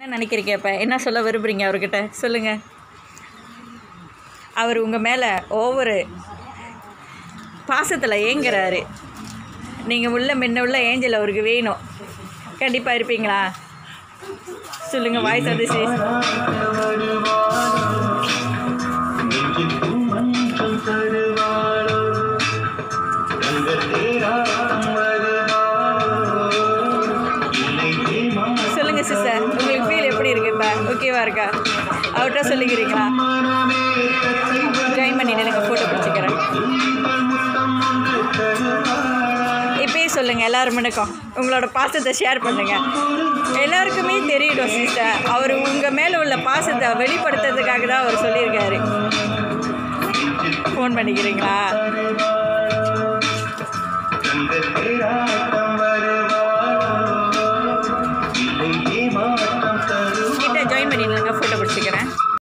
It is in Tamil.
என்ன நினைக்கிறீங்க இப்போ என்ன சொல்ல விரும்புகிறீங்க அவர்கிட்ட சொல்லுங்கள் அவர் உங்கள் மேலே ஒவ்வொரு பாசத்தில் ஏங்குறாரு நீங்கள் உள்ள முன்ன உள்ள ஏஞ்சல் அவருக்கு வேணும் கண்டிப்பாக இருப்பீங்களா சொல்லுங்கள் வாய்ஸ் வந்து சரி சொல்லுங்கள் சிஸ்டர் உங்களுக்கு ஃபீல் எப்படி இருக்கு இப்போ ஓகேவா இருக்கா அவர்கிட்ட சொல்லிக்கிறீங்களா ஜாயின் பண்ணி எனக்கு ஃபோட்டோ பிடிச்சிக்கிறேன் இப்பயே சொல்லுங்கள் எல்லாரும் முன்னக்கும் உங்களோட பாசத்தை ஷேர் பண்ணுங்கள் எல்லாருக்குமே தெரியணும் சிஸ்டர் அவர் உங்கள் மேலே உள்ள பாசத்தை வெளிப்படுத்துறதுக்காக தான் அவர் சொல்லியிருக்காரு ஃபோன் பண்ணிக்கிறீங்களா கிட்ட ஜாயின் பண்ணிடுங்க ஃபோட்டோ பிடிச்சிக்கிறேன்